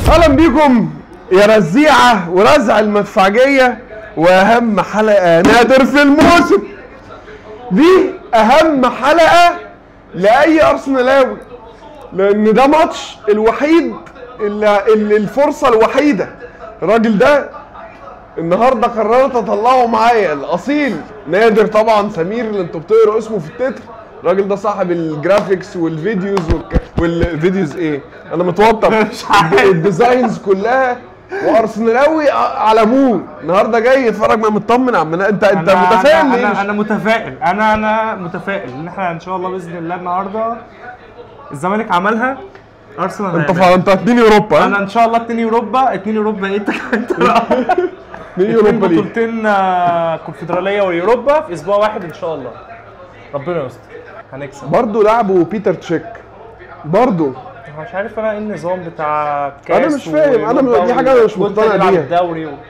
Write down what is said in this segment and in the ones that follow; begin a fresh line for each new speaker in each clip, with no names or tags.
اهلا بيكم يا رزيعه ورزع المدفعجيه واهم حلقه نادر في الموسم دي اهم حلقه لاي ارسنالاوي لان ده ماتش الوحيد اللي اللي الفرصه الوحيده الراجل ده النهارده قررت اطلعه معايا الاصيل نادر طبعا سمير اللي انتوا بتقروا اسمه في التتر الراجل ده صاحب الجرافيكس والفيديوز والك... والفيديوز ايه انا متوتر
مش عارف.
الديزاينز كلها وارسنالاوي ع- على ابوه النهارده جاي يتفرج ما مطمن يا عم انت انت
أنا-
متفائل
انا
ليه
انا,
مش-
أنا متفائل انا انا متفائل ان احنا ان شاء الله باذن الله النهارده الزمالك عملها ارسنال
انت
هيعملها.
فا- انت اتنين اوروبا
انا
ها؟
ان شاء الله اتنين اوروبا اتنين اوروبا ايه انت انت
اتنين
اتنين
اوروبا ليه
بطولتين آه، كونفدراليه ويوروبا في اسبوع واحد ان شاء الله ربنا يستر هنكسب
برضه لعبوا بيتر تشيك برضه
أنا مش عارف انا ايه النظام بتاع كاس
أنا مش فاهم، أنا
ويوروبا
دي حاجة أنا مش
وأنت
مقتنع
تلعب
بيها.
الدوري و...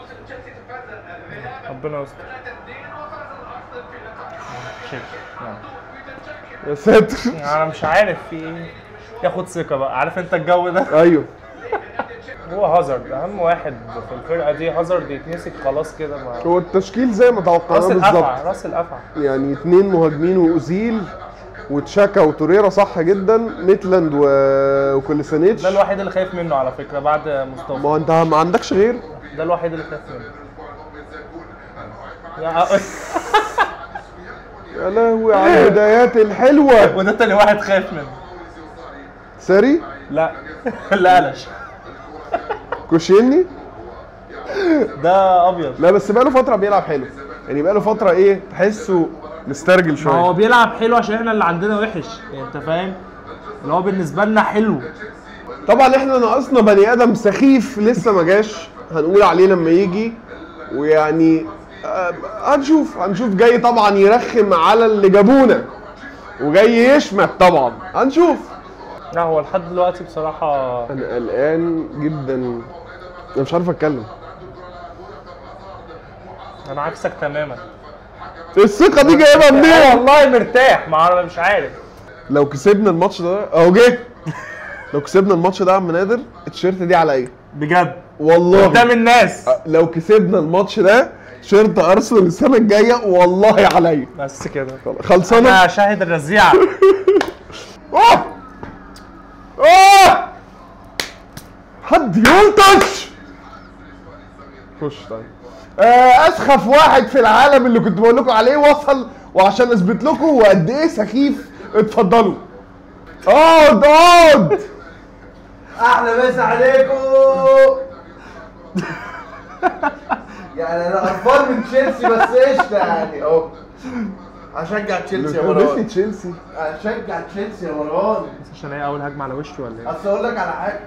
ربنا يستر شيك. يعني.
يا ساتر
انا مش عارف في ايه ياخد ثقه بقى عارف انت الجو ده
ايوه
هو هازارد اهم واحد في الفرقه دي هازارد يتمسك خلاص كده ما
هو التشكيل زي ما توقعناه
راس
بالظبط
الافعى راس الافعى
يعني اتنين مهاجمين واوزيل وتشاكا وتوريرا صح جدا ميتلاند و... وكوليسانيتش
ده الوحيد اللي خايف منه على فكره بعد مصطفى
ما هو انت ما عندكش غير
ده الوحيد اللي خايف منه يا
يا لهوي على البدايات الحلوه
وده تاني واحد خايف منه
ساري
لا لا قلش
كوشيني
ده ابيض
لا بس بقاله فتره بيلعب حلو يعني بقاله فتره ايه تحسه مسترجل
ما هو
شويه
بيلعب حلو عشان احنا اللي عندنا وحش يعني انت فاهم اللي هو بالنسبه لنا حلو
طبعا احنا ناقصنا بني ادم سخيف لسه ما جاش هنقول عليه لما يجي ويعني آه، هنشوف هنشوف جاي طبعا يرخم على اللي جابونا وجاي يشمت طبعا هنشوف
لا هو لحد دلوقتي بصراحه
انا قلقان جدا انا مش عارف اتكلم
انا عكسك تماما
الثقه دي جايبها منين
والله مرتاح ما انا مش عارف
لو كسبنا الماتش ده اهو جه لو كسبنا الماتش ده يا عم نادر التيشيرت دي عليا
بجد
والله
قدام الناس
لو كسبنا الماتش ده تيشيرت ارسنال السنه الجايه والله عليا
بس كده
خلصانه
انا شاهد الرزيعه
اه اه حد يلطش خش طيب آه اسخف واحد في العالم اللي كنت بقول لكم عليه وصل وعشان اثبت لكم وقد ايه سخيف اتفضلوا اقعد اقعد
احلى مسا عليكم يعني انا قرفان من تشيلسي بس قشطه يعني اهو هشجع تشيلسي يا
ميسي
مروان
تشيلسي
هشجع تشيلسي يا مروان
عشان هي اول هجمه على وشه ولا ايه
اصل اقول لك على حاجه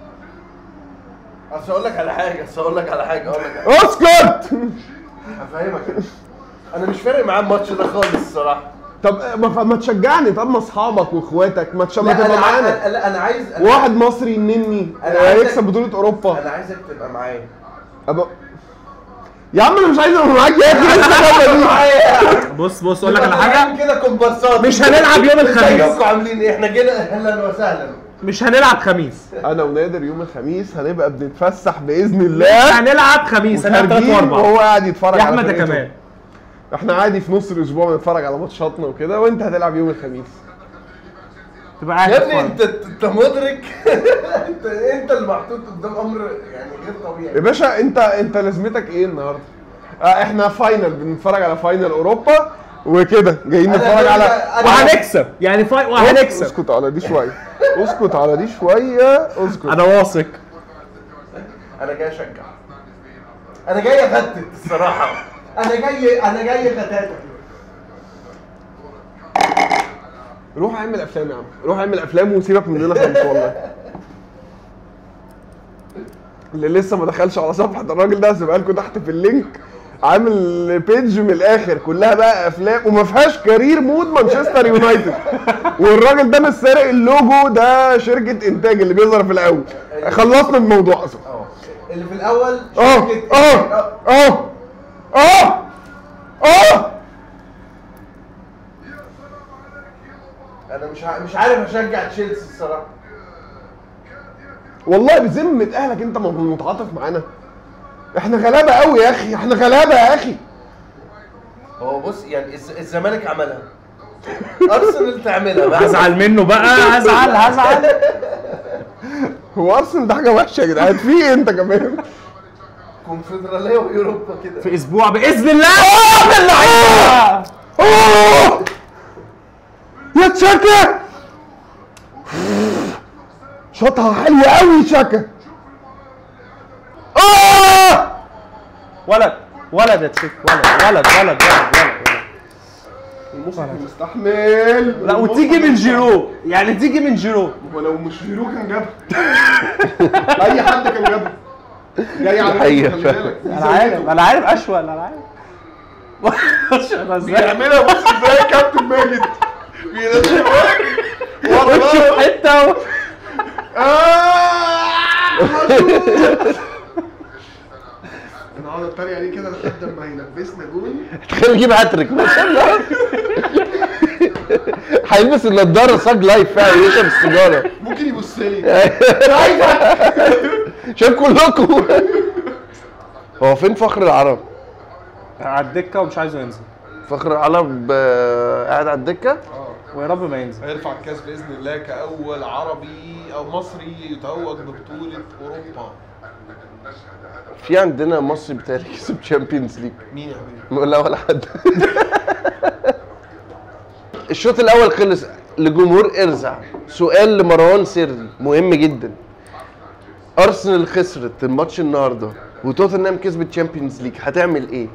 اصل اقول لك على حاجه اصل اقول لك على حاجه اقول لك على-
اسكت
هفهمك انا مش فارق معايا الماتش ده خالص الصراحه
طب ما, ما تشجعني طب ما اصحابك واخواتك ما تش- ما
لا
تبقى
انا
معانا
عايز لا انا عايز أنا-
واحد مصري ينني
أنا
آه،
عايزك-
يكسب بطولة اوروبا
انا عايزك تبقى معايا
أبقى... يا عم انا مش عايز ابقى معاك يا اخي لسه جايبة دي
معايا
بص بص اقول لك على حاجه
كده كومبارسات
مش هنلعب يوم الخميس.
ازيكم عاملين ايه احنا جينا اهلا وسهلا
مش هنلعب خميس
انا ونادر يوم الخميس هنبقى بنتفسح باذن الله
هنلعب خميس هنلعب ثلاث
وخارجين
واربع
وهو قاعد يتفرج
يا
على
احمد ده
فرقته.
كمان
احنا عادي في نص الاسبوع بنتفرج على ماتشاتنا وكده وانت هتلعب يوم الخميس
تبقى قاعد
يا ابني
تتفرج.
انت انت مدرك انت انت اللي محطوط قدام امر يعني غير
يا
طبيعي
باشا انت انت لازمتك ايه النهارده؟ آه احنا فاينل بنتفرج على فاينل اوروبا وكده جايين
أنا-
نتفرج
أنا-
على
أنا-
وهنكسب يعني فاي وهنكسب
اسكت على دي شويه اسكت على دي شويه اسكت
انا واثق
انا جاي اشجع انا جاي اغتت الصراحه انا جاي انا جاي غتاتك
روح اعمل افلام يا عم روح اعمل افلام وسيبك مننا خالص والله اللي لسه ما دخلش على صفحه الراجل ده هسيبها لكم تحت في اللينك عامل بيج من الاخر كلها بقى افلام وما فيهاش كارير مود مانشستر يونايتد والراجل ده مش سارق اللوجو ده شركه انتاج اللي بيظهر في الاول خلصنا الموضوع اصلا
اه اللي في الاول
اه
شركة-
اه اه اه اه
انا مش ع- مش عارف اشجع تشيلسي الصراحه
والله بذمه اهلك انت ما هو متعاطف معانا احنا غلابه قوي يا اخي احنا غلابه يا اخي
هو بص يعني الز- الزمالك عملها ارسنال تعملها بقى
هزعل منه بقى هزعل هزعل
هو ارسنال ده حاجه وحشه يا جدعان في ايه انت كمان
كونفدراليه واوروبا كده
في اسبوع باذن الله
أوه! يا تشاكا شاطها عالية قوي شاكا اه
ولد ولد يا تشيك ولد ولد ولد ولد ولد
المصحف مستحمل
لا وتيجي من جيرو يعني تيجي من جيرو
ولو مش جيرو كان جابها اي حد كان جابها جاي على
حقيقة
خلي
فعلا.
بالك.
انا عارف انا عارف اشول انا عارف أنا ازاي
بيعملها بص ازاي كابتن ماجد بينزل
وشه في حته و-
انا اقعد اتريق عليه كده لحد ما هيلبسنا جول
تخيل يجيب هاتريك ما شاء الله هيلبس النضاره صاج لايف فعلا يشرب السيجاره
ممكن يبص لي
شايف كلكم هو فين فخر العرب؟
على الدكه ومش عايزه ينزل
فخر العرب آه، قاعد على الدكه
ويا رب ما ينزل
هيرفع الكاس باذن الله كاول عربي او مصري يتوج ببطوله اوروبا
في عندنا مصري بتاعي كسب تشامبيونز ليج
مين يا حبيبي؟
لا ولا حد الشوط الاول خلص لجمهور ارزع سؤال لمروان سري مهم جدا ارسنال خسرت الماتش النهارده وتوتنهام كسبت تشامبيونز ليج هتعمل ايه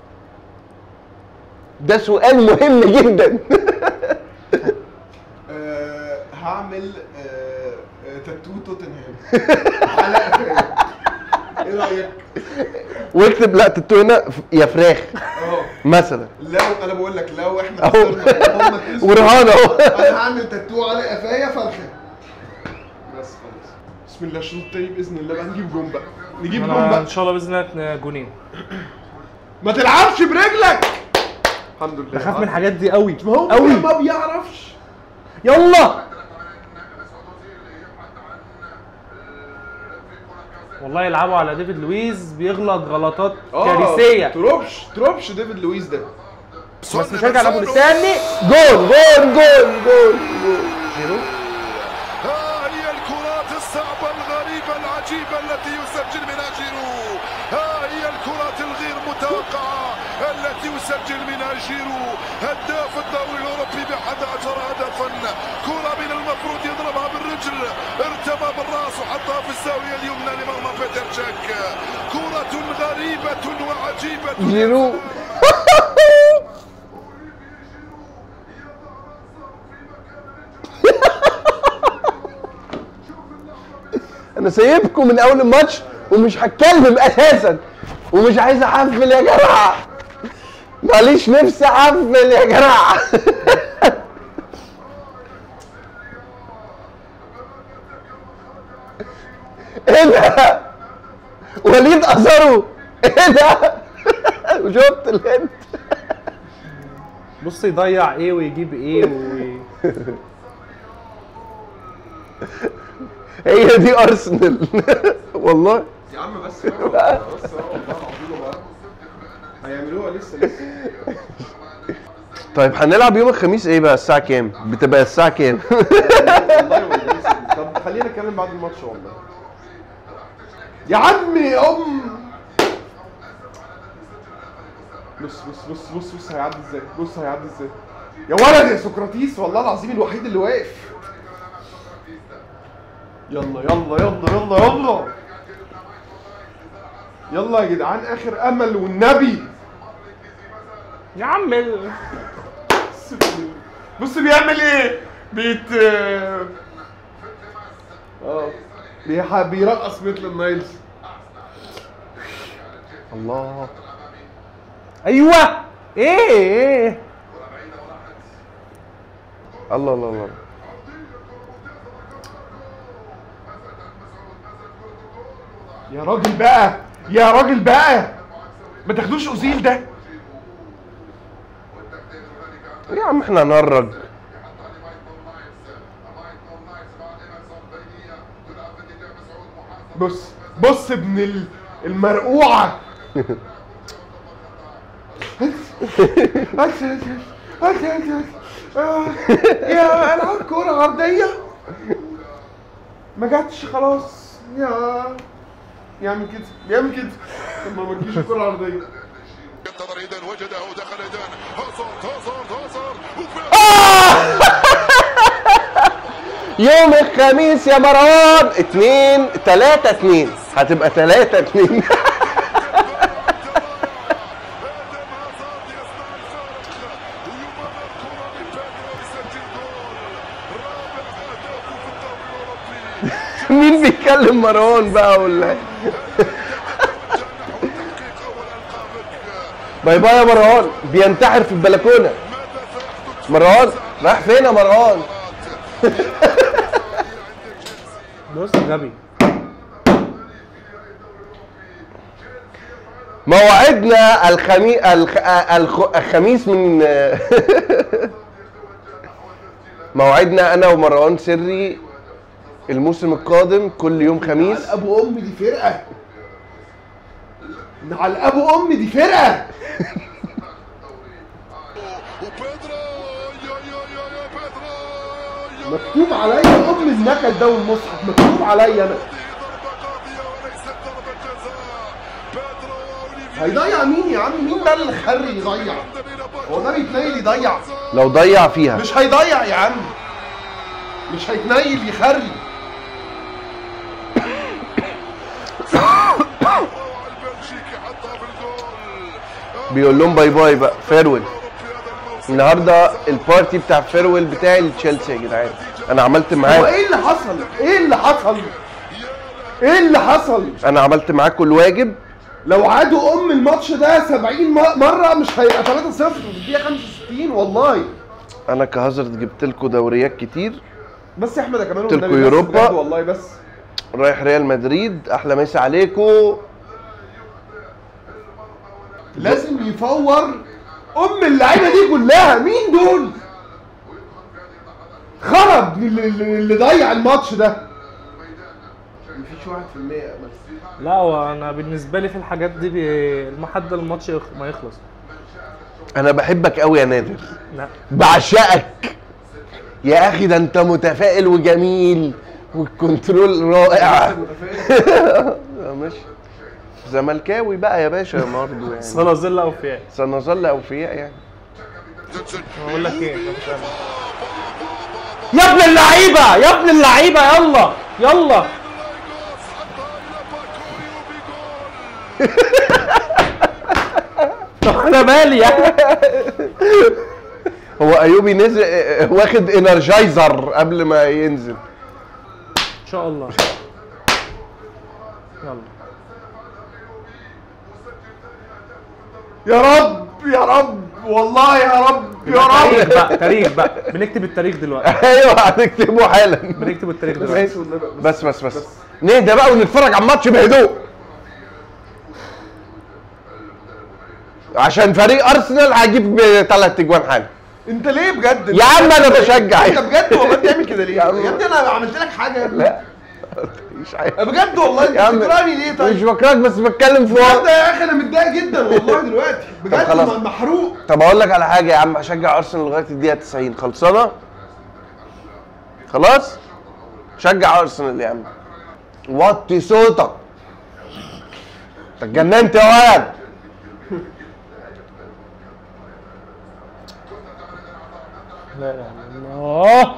ده سؤال مهم جدا
آه هعمل آه آه، تاتو توتنهام على قفايا. ايه رايك؟
واكتب لا تتو هنا ف- يا فراخ
اه
مثلا
لو انا بقول لك لو احنا
اهو
خسرنا وهم كسبوا
ورهان اهو
انا هعمل تاتو على قفايا فرخه بس خلاص بسم الله الشوط التاني باذن الله بقى نجيب جون بقى نجيب جون
انا
بقى
ان شاء الله باذن الله جونين
ما تلعبش برجلك الحمد لله
بخاف من الحاجات دي قوي
ما هو
قوي
ما بيعرفش
يلا والله يلعبوا على ديفيد لويز بيغلط غلطات كارثيه
تروبش تروبش ديفيد لويس ده
بس مش هرجع نابولي استني
جول جول جول جول جول
ها هي الكرات الصعبة الغريبة العجيبة التي يسجل منها جيرو ها هي الكرات الغير متوقعة التي يسجل منها جيرو هداف الدوري الأوروبي بأحد عشر هدفا كرة من المفروض يضربها بالرجل ارتمى بالراس وحطها في الزاوية اليمنى لمرمى بيتر تشيك كرة غريبة وعجيبة
جيرو انا سايبكم من اول الماتش ومش هتكلم اساسا ومش عايز احفل يا جماعه ماليش نفسي احفل يا جماعه ايه ده وليد ازارو ايه ده وشفت الهند
بص يضيع ايه ويجيب ايه و...
هي دي ارسنال والله
يا عم بس بقى بس بقى والله العظيم بقى هيعملوها لسه لسه
طيب هنلعب يوم الخميس ايه بقى الساعة كام؟ بتبقى الساعة كام؟
والله ولسه. طب خلينا نتكلم بعد الماتش والله يا عمي ام بص بص بص بص بص هيعدي ازاي بص هيعدي ازاي يا ولد يا سقراطيس والله العظيم الوحيد اللي واقف يلا يلا يلا يلا يلا يلا يا جدعان اخر امل والنبي
يا عم ال...
بص بيعمل ايه بيت اه بيح- بيرقص مثل النايلز
الله
ايوه ايه ايه
الله الله الله
يا راجل بقى يا راجل بقى ما تاخدوش اوزيل ده
يا عم احنا هنرج
بص بص ابن ال- المرقوعه آه، يا العب كوره عرضيه ما جاتش خلاص يا يعمل كده بيعمل كده طب ما تجيش الكوره العرضيه
ينتظر ايدن وجده دخل ايدن هازارد هازارد هازارد
يوم الخميس يا مروان اتنين تلاتة اتنين هتبقى تلاتة اتنين مين بيتكلم مروان بقى ولا إيه؟ باي باي يا مروان بينتحر في البلكونه مروان رايح فين يا مروان
بص غبي
موعدنا الخميس الخ... الخ... الخميس من موعدنا انا ومروان سري الموسم القادم كل يوم خميس
على ابو امي دي فرقه على ابو امي دي فرقه
وبيدرو يا يا يا يا بيدرو يا
مكتوب عليا ام النكد ده والمصحف مكتوب عليا انا
ضربة قاضية وليست ضربة جزاء بيدرو اوليفيا
هيضيع مين يا عم مين ده اللي خري يضيع هو ده بيتنيل يضيع
لو ضيع فيها
مش هيضيع يا عم مش هيتنيل يخري
البلجيكي حطها في الجول
بيقول لهم باي باي بقى فيرويل
في هذا الموسم
النهارده البارتي بتاع فيرويل بتاعي لتشيلسي يا جدعان انا عملت
هو
معاه
ايه اللي حصل ايه اللي حصل ايه اللي حصل
انا عملت معاكم الواجب
لو عادوا ام الماتش ده 70 م- مره مش هيبقى 3 0 في الدقيقه 65 والله
انا كهازارد جبت لكم دوريات كتير
بس يا احمد يا كمان
قلت لكم
والنبي بس
يوروبا.
بجد والله بس
رايح ريال مدريد احلى مسا عليكم
لازم يفور ام اللعيبه دي كلها مين دول خرب اللي, اللي اللي ضيع الماتش ده مفيش واحد في المية بس
لا هو انا بالنسبه لي في الحاجات دي بي- لحد الماتش يخ- ما يخلص
انا بحبك قوي يا نادر
لا
بعشقك يا اخي ده انت متفائل وجميل والكنترول رائع ماشي زملكاوي بقى يا باشا برضه يعني
صلازل اوفياء
سنظل اوفياء يعني
بقول لك ايه يا ابن اللعيبه يا ابن اللعيبه يلا يلا طب انا مالي يعني
هو ايوبي نزل واخد انرجايزر قبل ما ينزل
ان شاء الله يلا
يا رب يا رب والله يا رب يا
تاريخ
رب
بقى تاريخ بقى بنكتب التاريخ دلوقتي
ايوه هتكتبه حالا
بنكتب التاريخ دلوقتي
ماشي والنبي
بس بس بس نهدى بقى ونتفرج على الماتش بهدوء عشان فريق ارسنال هيجيب ثلاث اجوان حالا
انت ليه بجد
يا عم انا بشجع
انت بجد والله بتعمل كده ليه
يا عم.
يا ابني انا عملت لك حاجه
لا مش عارف
بجد والله انت
يا عم
بتكرهني ليه
مش
طيب
بكرهك بس بتكلم في
بجد
وقت
يا اخي انا متضايق جدا والله دلوقتي بجد
خلاص.
م- محروق
طب اقول لك على حاجه يا عم هشجع ارسنال لغايه الدقيقه 90 خلصانه خلاص شجع ارسنال يا عم وطي صوتك انت اتجننت يا ولد
لا اله الا الله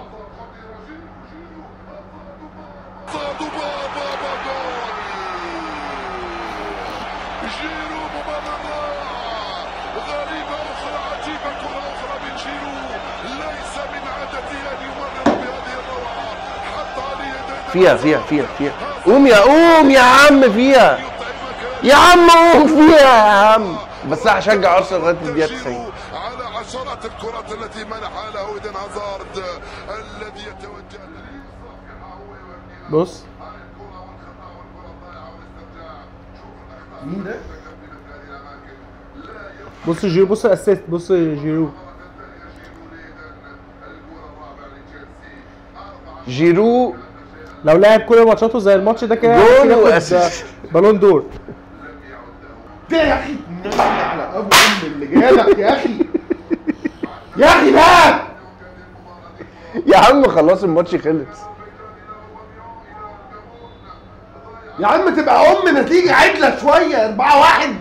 صادوا بابا بابا جول جيرو مبررة غريبة أخرى عجيبة كرة أخرى من جيرو ليس من عادته أن يمرر بهذه الروعة حطها ليديه
فيها فيها فيها فيها قوم يا قوم يا عم فيها يا عم قوم فيها يا عم بس انا هشجع ارسنال لغايه الدقيقه 90
على عشرات الكرات التي منحها له ايدن هازارد الذي يتوجه
بص
مين ده؟
بص جيرو بص الاسيست بص جيرو
جيرو
لو لعب كل ماتشاته زي الماتش ده كده
جول
ممكن ياخد
وأسيست.
بالون دور
ده يا اخي النبي على ابو ام اللي جالك يا اخي يا اخي لا
يا عم خلاص الماتش خلص
يا عم تبقى ام نتيجه عدله شويه 4 1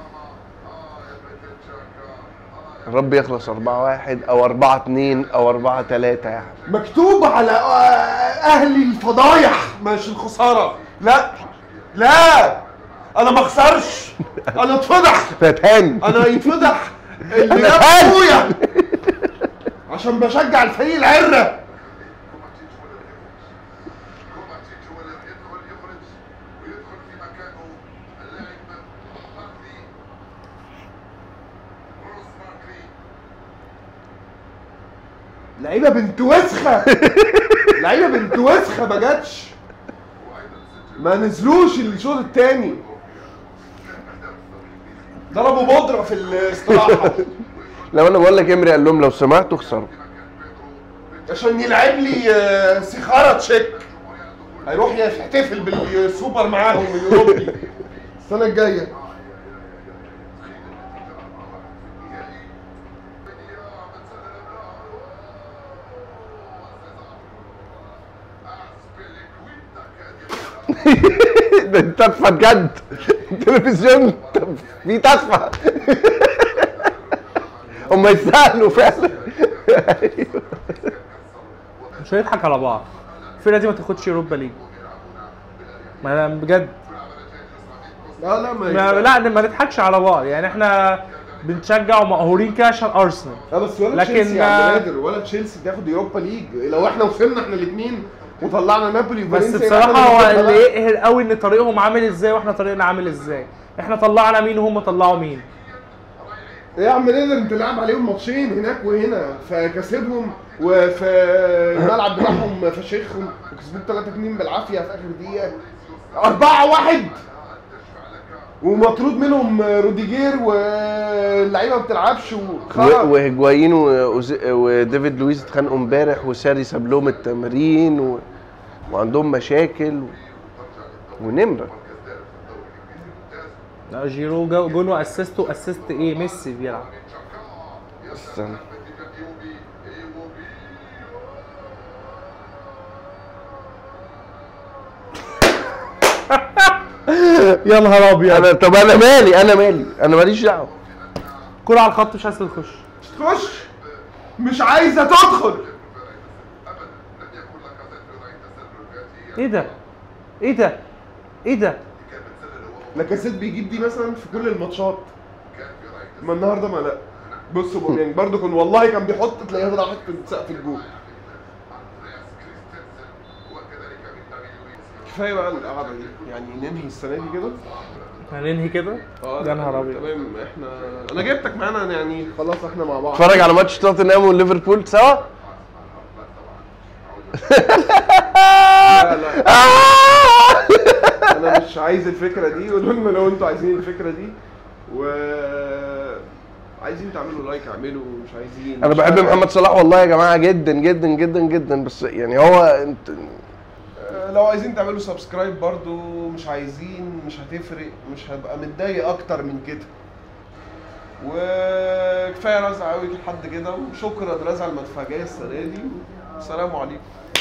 الرب يخلص 4 1 او 4 2 او 4 3 يعني
مكتوب على آه، اهلي الفضايح مش الخساره لا لا انا ما اخسرش انا اتفضح
فتان
انا يتفضح اللي
أنا
جاب
فاهم.
ابويا عشان بشجع الفريق العره
كوفاتيتش هو الذي يدخل يخرج ويدخل في مكانه اللاعب ماركلي روس ماركلي
لعيبه بنت وسخه لعيبه بنت وسخه ما جاتش ما نزلوش الشوط الثاني ضربوا بودره في الاستراحه
لو انا بقول لك امري قال لهم لو سمحتوا اخسروا
عشان يلعب لي آه، سيخاره تشيك هيروح يحتفل بالسوبر معاهم الاوروبي السنه الجايه
ده انت تدفع بجد التلفزيون في تدفع هم يستاهلوا فعلا
مش هنضحك على بعض الفرقه دي ما تاخدش اوروبا ليج ما أنا بجد
لا لا ما
ما لا ما نضحكش على بعض يعني احنا بنشجع ومقهورين كده عشان ارسنال
لا بس ولا
لكن-
تشيلسي يا عم نادر ولا تشيلسي تاخد يوروبا ليج لو احنا وصلنا احنا الاثنين وطلعنا نابولي
بس
وفالنسيا
بصراحه
إحنا
هو
ناخدها
اللي
بقى.
يقهر قوي ان طريقهم عامل ازاي واحنا طريقنا عامل ازاي احنا طلعنا مين وهم طلعوا مين
ايه يا عم نقدر انت لعب عليهم ماتشين هناك وهنا فكسبهم وفي الملعب بتاعهم فشخهم وكسبوك 3 2 بالعافيه في اخر دقيقه 4 1 ومطرود منهم روديجير واللعيبه ما بتلعبش
و-
وخلاص
وهيجوايين وأوز- وديفيد لويس اتخانقوا امبارح وساري ساب لهم التمرين و... وعندهم مشاكل و... ونمره
لا جيرو جو- جون واسيست واسيست ايه ميسي بيلعب
استنى
يا نهار ابيض
انا طب انا مالي انا مالي انا ماليش دعوه
كرة على الخط مش عايز تخش
مش تخش مش عايزه تدخل
ايه ده ايه ده ايه ده
لاكاسيت بيجيب دي مثلا في كل الماتشات ما النهارده ما لا بص بقى، يعني برضه كان والله كان بيحط تلاقيها راحت في سقف الجول كفايه بقى القعده دي يعني ننهي السنه دي كده
هننهي كده يا نهار ابيض
تمام احنا انا جبتك معانا يعني خلاص احنا مع بعض
اتفرج على ماتش توتنهام وليفربول سوا
لا لا انا مش عايز الفكره دي قولوا لنا لو انتوا عايزين الفكره دي و عايزين تعملوا لايك اعملوا مش عايزين
انا
مش
بحب
فارقة.
محمد صلاح والله يا جماعه جدا جدا جدا جدا بس يعني هو انت
آه، لو عايزين تعملوا سبسكرايب برضو مش عايزين مش هتفرق مش هبقى متضايق اكتر من كده وكفايه رزع قوي لحد كده وشكرا رزع المدفعجيه السنه دي والسلام عليكم